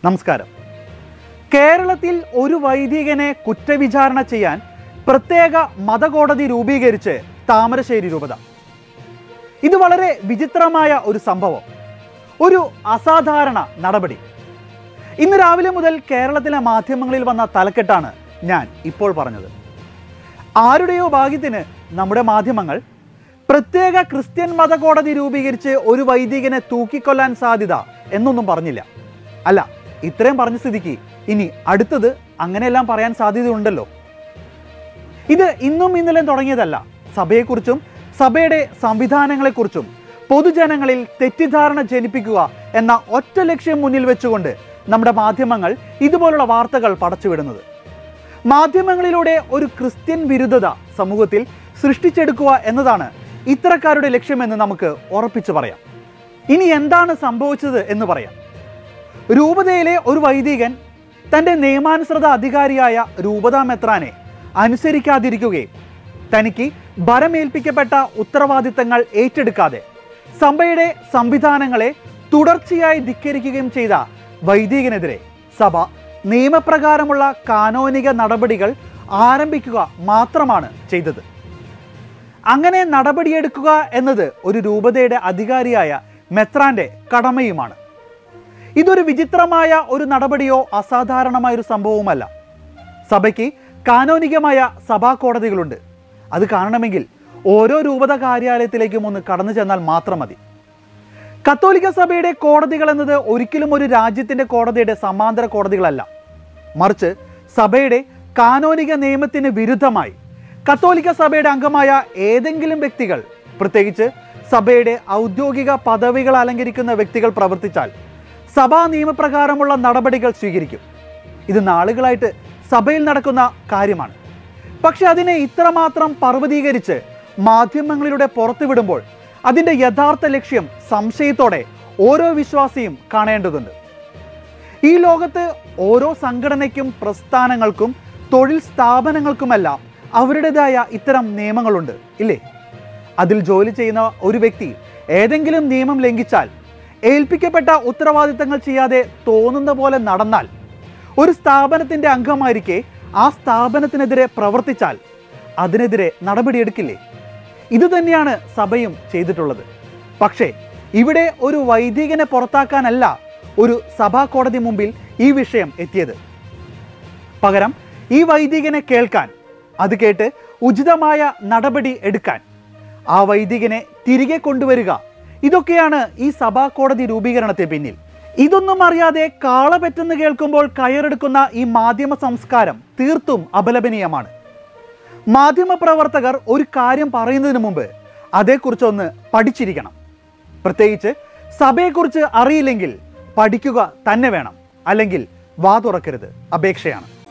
നമസ്കാരം കേരളത്തിൽ ഒരു വൈദികനെ കുറ്റവിചാരണ ചെയ്യാൻ പ്രത്യേക മതകോടതി രൂപീകരിച്ച് താമരശ്ശേരി രൂപത ഇത് വളരെ വിചിത്രമായ ഒരു സംഭവം ഒരു അസാധാരണ നടപടി ഇന്ന് രാവിലെ മുതൽ കേരളത്തിലെ മാധ്യമങ്ങളിൽ വന്ന തലക്കെട്ടാണ് ഞാൻ ഇപ്പോൾ പറഞ്ഞത് ആരുടെയോ ഭാഗ്യത്തിന് നമ്മുടെ മാധ്യമങ്ങൾ പ്രത്യേക ക്രിസ്ത്യൻ മതകോടതി രൂപീകരിച്ച് ഒരു വൈദികനെ തൂക്കിക്കൊല്ലാൻ സാധ്യത എന്നൊന്നും പറഞ്ഞില്ല അല്ല ഇത്രയും പറഞ്ഞ സ്ഥിതിക്ക് ഇനി അടുത്തത് അങ്ങനെയെല്ലാം പറയാൻ സാധ്യതയുണ്ടല്ലോ ഇത് ഇന്നും ഇന്നലെയും തുടങ്ങിയതല്ല സഭയെക്കുറിച്ചും സഭയുടെ സംവിധാനങ്ങളെക്കുറിച്ചും പൊതുജനങ്ങളിൽ തെറ്റിദ്ധാരണ ജനിപ്പിക്കുക എന്ന ഒറ്റ ലക്ഷ്യം മുന്നിൽ വെച്ചുകൊണ്ട് നമ്മുടെ മാധ്യമങ്ങൾ ഇതുപോലുള്ള വാർത്തകൾ പടച്ചുവിടുന്നത് മാധ്യമങ്ങളിലൂടെ ഒരു ക്രിസ്ത്യൻ വിരുദ്ധത സമൂഹത്തിൽ സൃഷ്ടിച്ചെടുക്കുക എന്നതാണ് ഇത്തരക്കാരുടെ ലക്ഷ്യമെന്ന് നമുക്ക് ഉറപ്പിച്ചു പറയാം ഇനി എന്താണ് സംഭവിച്ചത് എന്ന് പറയാം രൂപതയിലെ ഒരു വൈദികൻ തൻ്റെ നിയമാനുസൃത അധികാരിയായ രൂപതാ മെത്രാനെ അനുസരിക്കാതിരിക്കുകയും തനിക്ക് ഭരമേൽപ്പിക്കപ്പെട്ട ഉത്തരവാദിത്തങ്ങൾ ഏറ്റെടുക്കാതെ സഭയുടെ സംവിധാനങ്ങളെ തുടർച്ചയായി ധിക്കരിക്കുകയും ചെയ്ത വൈദികനെതിരെ സഭ നിയമപ്രകാരമുള്ള കാനോനിക നടപടികൾ ആരംഭിക്കുക മാത്രമാണ് ചെയ്തത് അങ്ങനെ നടപടിയെടുക്കുക എന്നത് ഒരു രൂപതയുടെ അധികാരിയായ മെത്രാന്റെ കടമയുമാണ് ഇതൊരു വിചിത്രമായ ഒരു നടപടിയോ അസാധാരണമായ ഒരു സംഭവവുമല്ല സഭയ്ക്ക് കാനോനികമായ സഭാ കോടതികളുണ്ട് അത് കാണണമെങ്കിൽ ഓരോ രൂപത കാര്യാലയത്തിലേക്കും ഒന്ന് കടന്നു ചെന്നാൽ മാത്രം മതി കത്തോലിക്ക സഭയുടെ കോടതികൾ എന്നത് ഒരിക്കലും ഒരു രാജ്യത്തിന്റെ കോടതിയുടെ സമാന്തര കോടതികളല്ല മറിച്ച് സഭയുടെ കാനോനിക നിയമത്തിന് വിരുദ്ധമായി കത്തോലിക്ക സഭയുടെ അംഗമായ ഏതെങ്കിലും വ്യക്തികൾ പ്രത്യേകിച്ച് സഭയുടെ ഔദ്യോഗിക പദവികൾ അലങ്കരിക്കുന്ന വ്യക്തികൾ പ്രവർത്തിച്ചാൽ സഭാ നിയമപ്രകാരമുള്ള നടപടികൾ സ്വീകരിക്കും ഇത് നാളുകളായിട്ട് സഭയിൽ നടക്കുന്ന കാര്യമാണ് പക്ഷെ അതിനെ ഇത്രമാത്രം പർവ്വതീകരിച്ച് മാധ്യമങ്ങളിലൂടെ പുറത്തുവിടുമ്പോൾ അതിൻ്റെ യഥാർത്ഥ ലക്ഷ്യം സംശയത്തോടെ ഓരോ വിശ്വാസിയും കാണേണ്ടതുണ്ട് ഈ ലോകത്ത് ഓരോ സംഘടനയ്ക്കും പ്രസ്ഥാനങ്ങൾക്കും തൊഴിൽ സ്ഥാപനങ്ങൾക്കുമെല്ലാം അവരുടേതായ ഇത്തരം നിയമങ്ങളുണ്ട് ഇല്ലേ അതിൽ ജോലി ചെയ്യുന്ന ഒരു വ്യക്തി ഏതെങ്കിലും നിയമം ലംഘിച്ചാൽ ഏൽപ്പിക്കപ്പെട്ട ഉത്തരവാദിത്തങ്ങൾ ചെയ്യാതെ തോന്നുന്ന പോലെ നടന്നാൽ ഒരു സ്ഥാപനത്തിന്റെ അംഗമായിരിക്കെ ആ സ്ഥാപനത്തിനെതിരെ പ്രവർത്തിച്ചാൽ അതിനെതിരെ നടപടിയെടുക്കില്ലേ ഇത് തന്നെയാണ് സഭയും ചെയ്തിട്ടുള്ളത് പക്ഷേ ഇവിടെ ഒരു വൈദികനെ പുറത്താക്കാനല്ല ഒരു സഭാ കോടതി മുമ്പിൽ ഈ വിഷയം എത്തിയത് പകരം ഈ വൈദികനെ കേൾക്കാൻ അത് കേട്ട് ഉചിതമായ നടപടി എടുക്കാൻ ആ വൈദികനെ തിരികെ കൊണ്ടുവരിക ഇതൊക്കെയാണ് ഈ സഭാ കോടതി രൂപീകരണത്തിന് പിന്നിൽ ഇതൊന്നും അറിയാതെ കാള പെറ്റെന്ന് കേൾക്കുമ്പോൾ കയറെടുക്കുന്ന ഈ മാധ്യമ സംസ്കാരം തീർത്തും അപലപനീയമാണ് മാധ്യമപ്രവർത്തകർ ഒരു കാര്യം പറയുന്നതിന് മുമ്പ് അതേക്കുറിച്ചൊന്ന് പഠിച്ചിരിക്കണം പ്രത്യേകിച്ച് സഭയെക്കുറിച്ച് അറിയില്ലെങ്കിൽ പഠിക്കുക തന്നെ വേണം അല്ലെങ്കിൽ വാ തുറക്കരുത് അപേക്ഷയാണ്